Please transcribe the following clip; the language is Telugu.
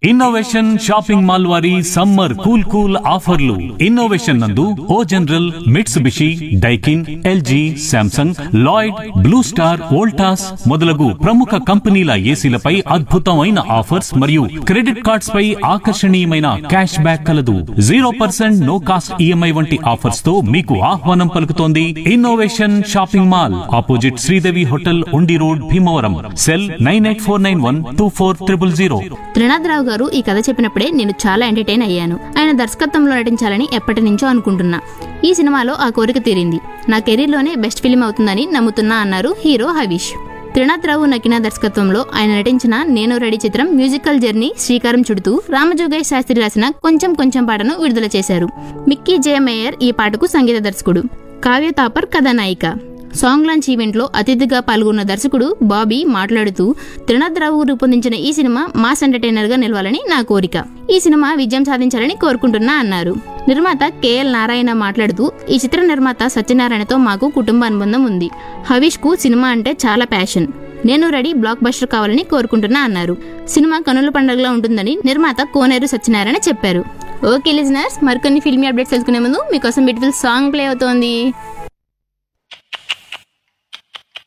ఇన్నోవేషన్ షాపింగ్ మాల్ వారి సమ్మర్ కూల్ కూల్ ఆఫర్లు ఇన్నోవేషన్ నందు O General Mitsubishi Daikin L G Samsung Lloyd Blue Star Voltas మొదలగు ప్రముఖ కంపెనీల ఏసీలపై అద్భుతమైన ఆఫర్స్ మరియు క్రెడిట్ కార్డ్స్ పై ఆకర్షణీయమైన క్యాష్ బ్యాక్ కలదు zero percent no cost E M I వంటి ఆఫర్స్ తో మీకు ఆహ్వానం పలుకుతోంది innovation shopping mall opposite Sridevi hotel Undi road Bhimavaram cell nine eight four nine one two four triple zero Trinatharao గారు ఈ కథ చెప్పినప్పుడే నేను చాలా ఎంటర్టైన్ అయ్యాను ఆయన దర్శకత్వంలో నటించాలని ఎప్పటి నుంచో అనుకుంటున్నా ఈ సినిమాలో ఆ కోరిక తీరింది నా కెరీర్లోనే బెస్ట్ ఫిలిం అవుతుందని నమ్ముతున్నా అన్నారు హీరో హవీష్ త్రినాథరావు నకిన దర్శకత్వంలో ఆయన నటించిన నేను రెడీ చిత్రం మ్యూజికల్ జర్నీ శ్రీకారం చుడుతూ రామజోగయ్య శాస్త్రి రాసిన కొంచెం కొంచెం పాటను విడుదల చేశారు మిక్కీ జే మేయర్ ఈ పాటకు సంగీత దర్శకుడు కావ్య తాపర్ కథానాయిక సాంగ్ లాంచ్ ఈవెంట్లో అతిథిగా పాల్గొన్న దర్శకుడు బాబీ మాట్లాడుతూ త్రినాథరావు రూపొందించిన ఈ సినిమా మాస్ ఎంటర్టైనర్ గా నిలవాలని నా కోరిక ఈ సినిమా విజయం సాధించాలని కోరుకుంటున్నా అన్నారు నిర్మాత కేఎల్ నారాయణ మాట్లాడుతూ ఈ చిత్ర నిర్మాత సత్యనారాయణతో మాకు కుటుంబ అనుబంధం ఉంది హవీష్ కు సినిమా అంటే చాలా ప్యాషన్ నేను రెడీ బ్లాక్ బస్టర్ కావాలని కోరుకుంటున్నా అన్నారు సినిమా కనుల పండుగలా ఉంటుందని నిర్మాత కోనేరు సత్యనారాయణ చెప్పారు ఓకే లిజనర్స్ మరికొన్ని ఫిల్మీ అప్డేట్స్ తెలుసుకునే ముందు మీకోసం బ్యూటిఫుల్ సాంగ్ ప్లే అవుతోంది